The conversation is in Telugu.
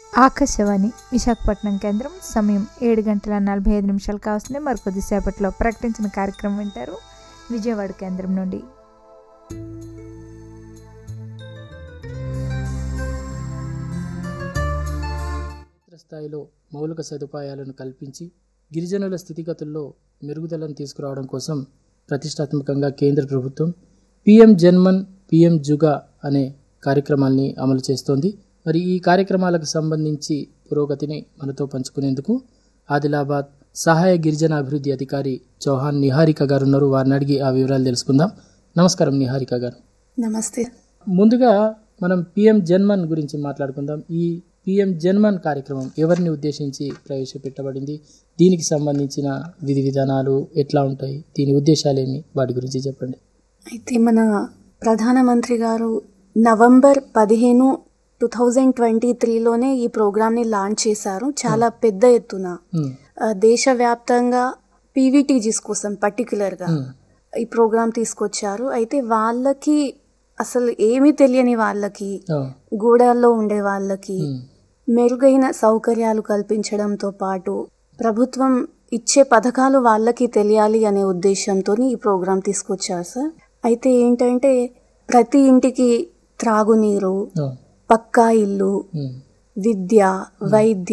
ఆకాశవాణి విశాఖపట్నం కేంద్రం సమయం ఏడు గంటల నలభై ఐదు నిమిషాలు కావస్తుంది మరికొద్దిసేపట్లో ప్రకటించిన కార్యక్రమం వింటారు విజయవాడ కేంద్రం నుండి క్షేత్రస్థాయిలో మౌలిక సదుపాయాలను కల్పించి గిరిజనుల స్థితిగతుల్లో మెరుగుదలను తీసుకురావడం కోసం ప్రతిష్టాత్మకంగా కేంద్ర ప్రభుత్వం పిఎం జన్మన్ పిఎం జుగా అనే కార్యక్రమాల్ని అమలు చేస్తోంది మరి ఈ కార్యక్రమాలకు సంబంధించి పురోగతిని మనతో పంచుకునేందుకు ఆదిలాబాద్ సహాయ గిరిజన అభివృద్ధి అధికారి చౌహాన్ నిహారిక గారు ఉన్నారు వారిని అడిగి ఆ వివరాలు తెలుసుకుందాం నమస్కారం నిహారిక గారు నమస్తే ముందుగా మనం పిఎం జన్మన్ గురించి మాట్లాడుకుందాం ఈ పిఎం జన్మన్ కార్యక్రమం ఎవరిని ఉద్దేశించి ప్రవేశపెట్టబడింది దీనికి సంబంధించిన విధి విధానాలు ఎట్లా ఉంటాయి దీని ఉద్దేశాలు ఏమి వాటి గురించి చెప్పండి అయితే మన ప్రధానమంత్రి గారు నవంబర్ పదిహేను టూ థౌజండ్ ట్వంటీ త్రీలోనే ఈ ప్రోగ్రామ్ని లాంచ్ చేశారు చాలా పెద్ద ఎత్తున ఉమ్, ఆ, దేశవ్యాప్తంగా పీవీటీజీస్ కోసం పర్టికులర్గా ఉమ్, ఈ ప్రోగ్రామ్ తీసుకొచ్చారు అయితే వాళ్ళకి అసలు ఏమీ తెలియని వాళ్ళకి ఆ, గూడాల్లో ఉండే వాళ్ళకి ఉమ్, మెరుగైన సౌకర్యాలు కల్పించడంతో పాటు ప్రభుత్వం ఇచ్చే పథకాలు వాళ్ళకి తెలియాలి అనే ఉద్దేశంతో ఈ ప్రోగ్రాం తీసుకొచ్చారు సార్ అయితే ఏంటంటే ప్రతి ఇంటికి త్రాగునీరు ఆ, పక్కా ఇల్లు ఉమ్, విద్య వైద్య